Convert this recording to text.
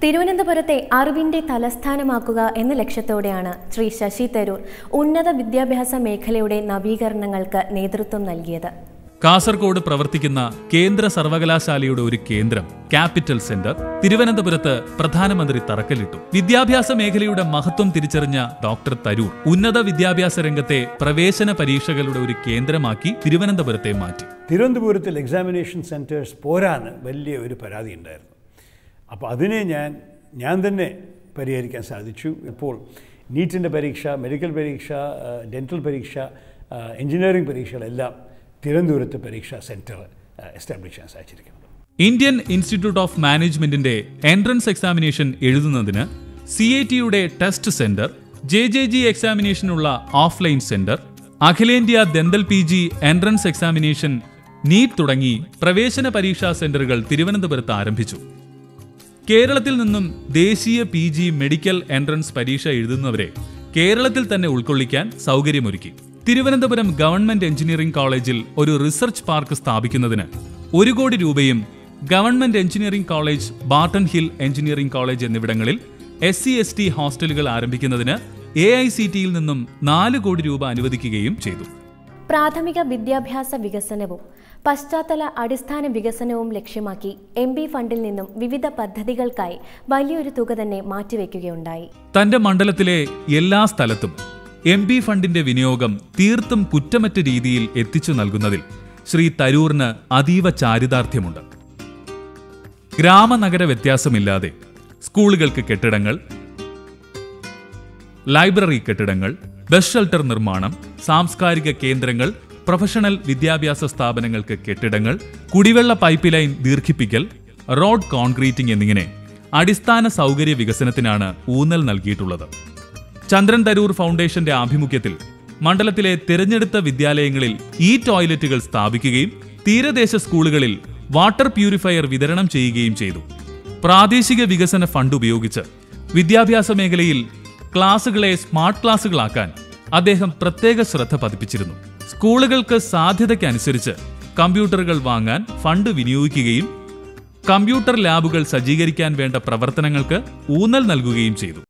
തിരുവനന്തപുരത്തെ അറിവിന്റെ തലസ്ഥാനമാക്കുക എന്ന ലക്ഷ്യത്തോടെയാണ് ശ്രീ ശശി തരൂർ ഉന്നത വിദ്യാഭ്യാസ മേഖലയുടെ നവീകരണങ്ങൾക്ക് നേതൃത്വം നൽകിയത് കാസർഗോഡ് പ്രവർത്തിക്കുന്ന കേന്ദ്ര സർവകലാശാലയുടെ ഒരു കേന്ദ്രം ക്യാപിറ്റൽ സെന്റർ തിരുവനന്തപുരത്ത് പ്രധാനമന്ത്രി തറക്കല്ലിട്ടു വിദ്യാഭ്യാസ മേഖലയുടെ മഹത്വം തിരിച്ചറിഞ്ഞ ഡോക്ടർ തരൂർ ഉന്നത വിദ്യാഭ്യാസ രംഗത്തെ പ്രവേശന പരീക്ഷകളുടെ ഒരു കേന്ദ്രമാക്കി തിരുവനന്തപുരത്തെ മാറ്റി തിരുവനന്തപുരത്തിൽ എക്സാമിനേഷൻ സെൻറ്റേഴ്സ് പോരാന്ന് വലിയ ഒരു പരാതി ഉണ്ടായിരുന്നു അപ്പോൾ അതിനെ ഞാൻ ഞാൻ തന്നെ പരിഹരിക്കാൻ സാധിച്ചു ഇപ്പോൾ നീറ്റിൻ്റെ പരീക്ഷ മെഡിക്കൽ പരീക്ഷ ഡെൻറ്റൽ പരീക്ഷ എഞ്ചിനീയറിംഗ് പരീക്ഷകളെല്ലാം തിരുവനന്തപുരത്ത് പരീക്ഷാ സെൻറ്റർ എസ്റ്റാബ്ലിഷ് ചെയ്യാൻ സാധിച്ചിരിക്കുന്നത് ഇന്ത്യൻ ഇൻസ്റ്റിറ്റ്യൂട്ട് ഓഫ് മാനേജ്മെന്റിന്റെ എൻട്രൻസ് എക്സാമിനേഷൻ എഴുതുന്നതിന് സി ഐ ടിയുടെ test centre J J G എക്സാമിനേഷനുള്ള ഓഫ്ലൈൻ സെന്റർ അഖിലേന്ത്യാ dental P G entrance examination NEET തുടങ്ങി പ്രവേശന പരീക്ഷാ സെന്ററുകൾ തിരുവനന്തപുരത്ത് ആരംഭിച്ചു കേരളത്തിൽ നിന്നും ദേശീയ പി ജി മെഡിക്കൽ എൻട്രൻസ് പരീക്ഷ എഴുതുന്നവരെ കേരളത്തിൽ തന്നെ ഉൾക്കൊള്ളിക്കാൻ സൗകര്യമൊരുക്കി തിരുവനന്തപുരം ഗവൺമെന്റ് എഞ്ചിനീയറിംഗ് കോളേജിൽ ഒരു റിസർച്ച് പാർക്ക് സ്ഥാപിക്കുന്നതിന് ഒരു കോടി രൂപയും government engineering college Barton Hill engineering college എന്നിവിടങ്ങളിൽ എസ് സി എസ് ടി ഹോസ്റ്റലുകൾ ആരംഭിക്കുന്നതിന് എ ഐ സി ടിയിൽ നിന്നും നാല് കോടി രൂപ അനുവദിക്കുകയും ചെയ്തു പ്രാഥമിക വിദ്യാഭ്യാസ വികസനവും പശ്ചാത്തല അടിസ്ഥാന വികസനവും ലക്ഷ്യമാക്കി എം ബി ഫണ്ടിൽ നിന്നും വിവിധ പദ്ധതികൾക്കായി വലിയൊരു തുക തന്നെ മാറ്റിവെക്കുകയുണ്ടായി തന്റെ മണ്ഡലത്തിലെ എല്ലാ സ്ഥലത്തും എം പി ഫണ്ടിന്റെ വിനിയോഗം തീർത്തും കുറ്റമറ്റ രീതിയിൽ എത്തിച്ചു നൽകുന്നതിൽ ശ്രീ തരൂറിന് അതീവ ചാരിതാർത്ഥ്യമുണ്ട് ഗ്രാമനഗര വ്യത്യാസമില്ലാതെ സ്കൂളുകൾക്ക് കെട്ടിടങ്ങൾ ലൈബ്രറി കെട്ടിടങ്ങൾ ബസ് ഷെൽട്ടർ നിർമ്മാണം സാംസ്കാരിക കേന്ദ്രങ്ങൾ പ്രൊഫഷണൽ വിദ്യാഭ്യാസ സ്ഥാപനങ്ങൾക്ക് കെട്ടിടങ്ങൾ കുടിവെള്ള പൈപ്പ് ലൈൻ ദീർഘിപ്പിക്കൽ റോഡ് കോൺക്രീറ്റിംഗ് എന്നിങ്ങനെ അടിസ്ഥാന സൗകര്യ വികസനത്തിനാണ് ഊന്നൽ നൽകിയിട്ടുള്ളത് ചന്ദ്രൻ തരൂർ ഫൗണ്ടേഷന്റെ ആഭിമുഖ്യത്തിൽ മണ്ഡലത്തിലെ തിരഞ്ഞെടുത്ത വിദ്യാലയങ്ങളിൽ ഈ ടോയ്ലറ്റുകൾ സ്ഥാപിക്കുകയും തീരദേശ സ്കൂളുകളിൽ വാട്ടർ പ്യൂരിഫയർ വിതരണം ചെയ്യുകയും ചെയ്തു പ്രാദേശിക വികസന ഫണ്ട് ഉപയോഗിച്ച് വിദ്യാഭ്യാസ മേഖലയിൽ ക്ലാസുകളെ സ്മാർട്ട് ക്ലാസുകളാക്കാൻ അദ്ദേഹം പ്രത്യേക ശ്രദ്ധ പതിപ്പിച്ചിരുന്നു സ്കൂളുകൾക്ക് സാധ്യതയ്ക്കനുസരിച്ച് കമ്പ്യൂട്ടറുകൾ വാങ്ങാൻ ഫണ്ട് വിനിയോഗിക്കുകയും കമ്പ്യൂട്ടർ ലാബുകൾ സജ്ജീകരിക്കാൻ വേണ്ട പ്രവർത്തനങ്ങൾക്ക് ഊന്നൽ നൽകുകയും ചെയ്തു